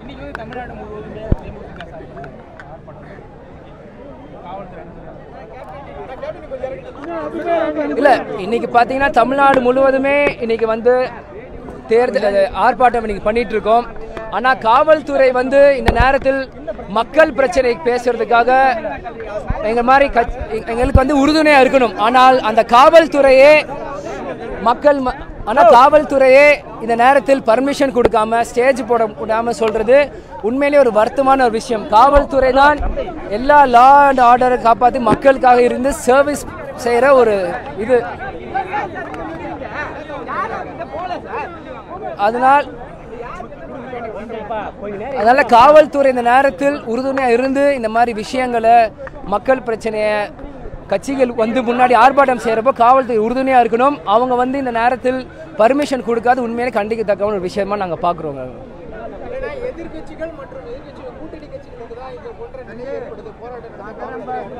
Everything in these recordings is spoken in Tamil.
இன்னைக்கு வந்து தமிழ்நாடு முழுவதுமே தேமுதிக சார்பில் ஆர்ப்பாட்டம் காவல்துறை இல்லை இன்னைக்கு பார்த்தீங்கன்னா தமிழ்நாடு முழுவதுமே இன்னைக்கு வந்து தேர்தல் ஆர்ப்பாட்டம் இன்னைக்கு பண்ணிட்டு இருக்கோம் ஆனால் காவல்துறை வந்து இந்த நேரத்தில் மக்கள் பிரச்சனை பேசுறதுக்காக எங்கள் மாதிரி கட்சி எங்களுக்கு வந்து உறுதுணையாக இருக்கணும் ஆனால் அந்த காவல்துறையே மக்கள் ம- ஆனா காவல்துறையே இந்த நேரத்தில் பர்மிஷன் கொடுக்காம ஸ்டேஜ் போட விடாம சொல்றது உண்மையிலேயே ஒரு வருத்தமான ஒரு விஷயம் காவல்துறை தான் எல்லா லா அண்ட் ஆர்டரை காப்பாற்றி மக்களுக்காக இருந்து சர்வீஸ் செய்யற ஒரு இது அதனால் அதனால காவல்துறை இந்த நேரத்தில் உறுதுணையா இருந்து இந்த மாதிரி விஷயங்களை மக்கள் பிரச்சனையை கட்சிகள் வந்து முன்னாடி ஆர்ப்பாட்டம் செய்யறப்போ காவல்துறை உறுதுணையா இருக்கணும் அவங்க வந்து இந்த நேரத்தில் பர்மிஷன் கொடுக்காது உண்மையிலே கண்டிக்கத்தக்க ஒரு விஷயமா நாங்க பாக்குறோங்க ஏன்னா எதிர்க்கட்சிகள் மற்றும் எதிர்க்கட்சிகள் கூட்டணி கட்சிகளுக்கு தான் இது போன்ற நிலை ஏற்படுது போராட்டம்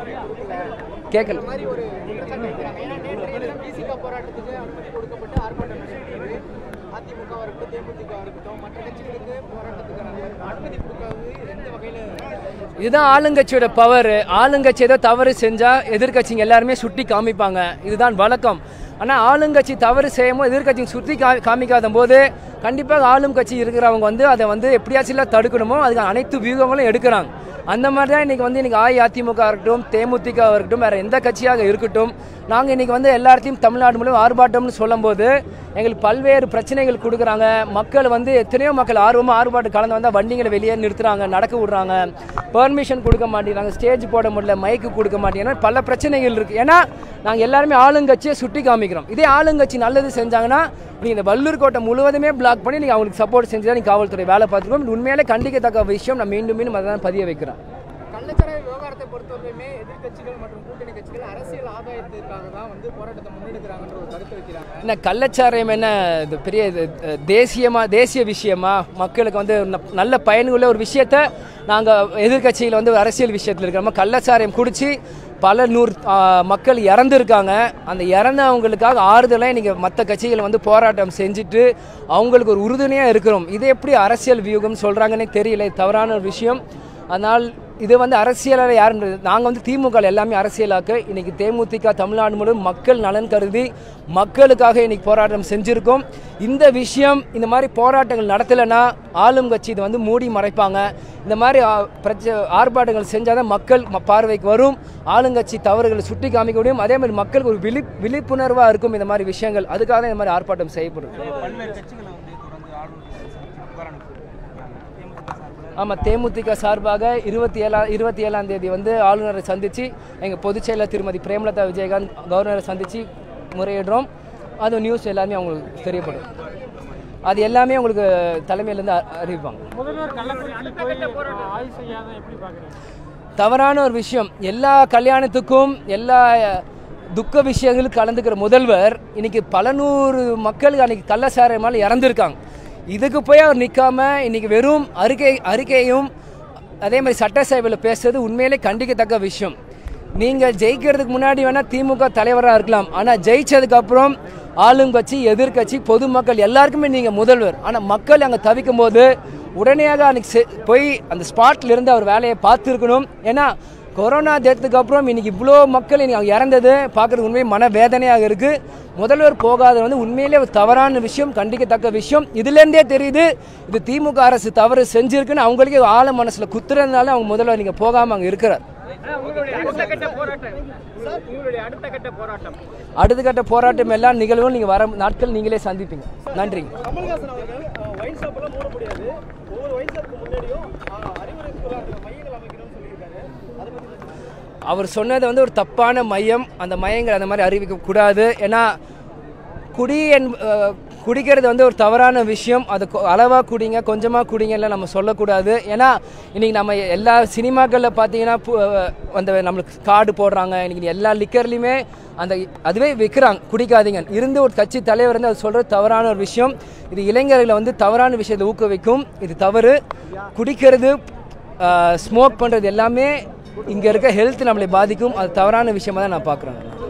கேட்கல மாதிரி ஒரு குற்றச்சாட்டு வைக்கிறாங்க ஏன்னா நேற்றைய தினம் பிசிக போராட்டத்துக்கு அனுமதி கொடுக்கப்பட்டு ஆர்ப்பாட்டம் நடைபெற்றது அதிமுக இருக்கட்டும் தேமுதிக இருக்கட்டும் மற்ற கட்சிகளுக்கு போராட்டத்துக்கான அனுமதி கொடுக்காது எந்த வகையில இதுதான் ஆளுங்கட்சியோட பவர் ஆளுங்கட்சி ஏதோ தவறு செஞ்சா எதிர்க்கட்சிங்க எல்லாருமே சுட்டி காமிப்பாங்க இதுதான் வழக்கம் ஆனா ஆளுங்கட்சி தவறு செய்யும்போது எதிர்க்கட்சி சுட்டி கா காமிக்காத போது கண்டிப்பாக ஆளும் கட்சி இருக்கிறவங்க வந்து அதை வந்து எப்படியாச்சும் தடுக்கணுமோ அதுக்கு அனைத்து வியூகங்களும் எடுக்கிறாங்க அந்த மாதிரி தான் இன்னைக்கு வந்து இன்னைக்கு அஇஅதிமுக இருக்கட்டும் தேமுதிக இருக்கட்டும் வேற எந்த கட்சியாக இருக்கட்டும் நாங்கள் இன்னைக்கு வந்து எல்லாத்தையும் தமிழ்நாடு முழுவதும் ஆர்ப்பாட்டம்னு சொல்லும்போது எங்களுக்கு பல்வேறு பிரச்சனைகள் கொடுக்குறாங்க மக்கள் வந்து எத்தனையோ மக்கள் ஆர்வமாக ஆர்ப்பாட்டம் கலந்து வந்தால் வண்டிகளை வெளியே நிறுத்துறாங்க நடக்க விடுறாங்க பெர்மிஷன் கொடுக்க மாட்டேங்கிறாங்க ஸ்டேஜ் போட முடியல மைக்கு கொடுக்க மாட்டேங்கிறாங்க பல பிரச்சனைகள் இருக்குது ஏன்னா நாங்கள் எல்லாருமே ஆளுங்கட்சியை சுட்டி காமிக்கிறோம் இதே ஆளுங்கட்சி நல்லது செஞ்சாங்கன்னா நீங்கள் இந்த வள்ளூர் கோட்டை முழுவதுமே பிளாக் பண்ணி நீங்கள் அவங்களுக்கு சப்போர்ட் செஞ்சு தான் நீங்கள் காவல்துறை வேலை பார்த்துருக்கோம் இது உண்மையிலே கண்டிக்கத்தக்க விஷயம் நான் மீண்டும் மீண்டும் அதை தான் பதிய வைக்கிறேன் கள்ளச்சாராய விவகாரத்தை பொறுத்தவரையுமே எதிர்க்கட்சிகள் மற்றும் கூட்டணி கட்சிகள் அரசியல் ஆதாயத்திற்காக தான் வந்து போராட்டத்தை முன்னெடுக்கிறாங்கன்ற ஒரு கருத்து வைக்கிறாங்க என்ன கள்ளச்சாராயம் என்ன இது பெரிய இது, அஹ், தேசியமா தேசிய விஷயமா மக்களுக்கு வந்து ந- நல்ல பயனுள்ள ஒரு விஷயத்த நாங்கள் எதிர்க்கட்சியில் வந்து ஒரு அரசியல் விஷயத்தில் இருக்கிறோம் கள்ளச்சாராயம் குடிச்சு பல நூறு ஆஹ், மக்கள் இறந்துருக்காங்க அந்த இறந்தவங்களுக்காக ஆறுதலாக நீங்கள் மற்ற கட்சிகள் வந்து போராட்டம் செஞ்சுட்டு அவங்களுக்கு ஒரு உறுதுணையாக இருக்கிறோம் இது எப்படி அரசியல் வியூகம் சொல்கிறாங்கன்னே தெரியல இது தவறான ஒரு விஷயம் அதனால் இது வந்து அரசியலாக யாருன்றது நாங்கள் வந்து திமுக எல்லாமே அரசியலாக்க இன்னைக்கு தேமுதிக தமிழ்நாடு முழுவதும் மக்கள் நலன் கருதி மக்களுக்காக இன்னைக்கு போராட்டம் செஞ்சுருக்கோம் இந்த விஷயம் இந்த மாதிரி போராட்டங்கள் நடத்தலைன்னா ஆளும் கட்சி இதை வந்து மூடி மறைப்பாங்க இந்த மாதிரி ஆ, பிரச்ச ஆர்ப்பாட்டங்கள் செஞ்சால் தான் மக்கள் ம- பார்வைக்கு வரும் ஆளுங்கட்சி தவறுகளை சுட்டி காமிக்க முடியும் அதே மாதிரி மக்களுக்கு ஒரு விழி விழிப்புணர்வாக இருக்கும் இந்த மாதிரி விஷயங்கள் அதுக்காக தான் இந்த மாதிரி ஆர்ப்பாட்டம் செய்யப்படும் பல்வேறு கட்சிகளை வந்து தொடர்ந்து ஆளுநர் புகார் அனுப்பியிருக்காங்க ஆமாம் தேமுதிக சார்பாக இருபத்தி ஏழாம் இருபத்தி ஏழாம் தேதி வந்து ஆளுநரை சந்தித்து எங்கள் பொதுச் செயலர் திருமதி பிரேமலதா விஜயகாந்த் கவர்னரை சந்தித்து முறையிடுறோம் அது நியூஸ் எல்லாமே அவங்களுக்கு தெரியப்படும் அது எல்லாமே உங்களுக்கு தலைமையிலேருந்து அறிவிப்பாங்க முதல்வர் கள்ளக்குறிச்சி போய் ஆய்வு செய்யாத எப்படி பாக்குறீங்க தவறான ஒரு விஷயம் எல்லா கல்யாணத்துக்கும் எல்லா துக்க விஷயங்களும் கலந்துக்கிற முதல்வர் இன்னைக்கு பல நூறு மக்கள் அன்னைக்கு கள்ளச்சாராயமால் இறந்துருக்காங்க இதுக்கு போய் அவர் நிற்காம இன்னைக்கு வெறும் அறிக்கை அறிக்கையும் அதே மாதிரி சட்டசபையில் பேசுறது உண்மையிலே கண்டிக்கத்தக்க விஷயம் நீங்கள் ஜெயிக்கிறதுக்கு முன்னாடி வேணால் திமுக தலைவராக இருக்கலாம் ஆனால் ஜெயிச்சதுக்கு அப்புறம் ஆளுங்கட்சி எதிர்க்கட்சி பொதுமக்கள் எல்லாருக்குமே நீங்கள் முதல்வர் ஆனால் மக்கள் அங்கே தவிக்கும் போது உடனடியாக அன்னைக்கு செ- போய் அந்த ஸ்பாட்ல இருந்து அவர் வேலையை பார்த்துருக்கணும் ஏன்னா கொரோனா டெத்துக்கு அப்புறம் இன்னைக்கு இவ்வளோ மக்கள் இன்னைக்கு அவங்க இறந்தது பார்க்குறது உண்மையை மன வேதனையாக இருக்குது முதல்வர் போகாத வந்து உண்மையிலே ஒரு தவறான விஷயம் கண்டிக்கத்தக்க விஷயம் இதுலேருந்தே தெரியுது இது திமுக அரசு தவறு செஞ்சிருக்குன்னு அவங்களுக்கே ஆழ மனசில் குத்துறதுனால அவங்க முதல்வர் நீங்கள் போகாமல் அங்கே இருக்கிறார் உங்களுடைய அடுத்த கட்ட போராட்டம் உங்களுடைய அடுத்த கட்ட போராட்டம் அடுத்த கட்ட போராட்டம் எல்லாம் நிகழ்வும் நீங்கள் வர நாட்கள் நீங்களே சந்திப்பீங்க நன்றிங்க கமல்ஹாசன் அவர்கள் ஒயின் ஷாப் எல்லாம் மூட முடியாது ஒவ்வொரு ஒயின் ஷாப்புக்கு முன்னாடியும் அஹ், அறிவுரை போராட்ட மையங்கள் அமைக்கணும்னு சொல்லியிருக்காரு அதை பத்தி அவர் சொன்னது வந்து ஒரு தப்பான மையம் அந்த மையங்கள் அந்த மாதிரி அறிவிக்க கூடாது ஏன்னா குடி என் அஹ், குடிக்கிறது வந்து ஒரு தவறான விஷயம் அது கொ- அளவா குடிங்க கொஞ்சமாக குடிங்கலாம் நம்ம சொல்லக்கூடாது ஏன்னா இன்னைக்கு நம்ம எல்லா சினிமாக்களில் பார்த்தீங்கன்னா பு- அஹ், அந்த நம்மளுக்கு கார்டு போடுறாங்க இன்னைக்கு எல்லா லிக்கர்லையுமே அந்த அதுவே விற்கிறாங்க குடிக்காதீங்க இருந்து ஒரு கட்சி தலைவர் வந்து அது சொல்கிறது தவறான ஒரு விஷயம் இது இளைஞர்களை வந்து தவறான விஷயத்தை ஊக்குவிக்கும் இது தவறு குடிக்கிறது ஸ்மோக் பண்ணுறது எல்லாமே இங்கே இருக்க ஹெல்த் நம்மளை பாதிக்கும் அது தவறான விஷயமா தான் நான் பார்க்குறேன்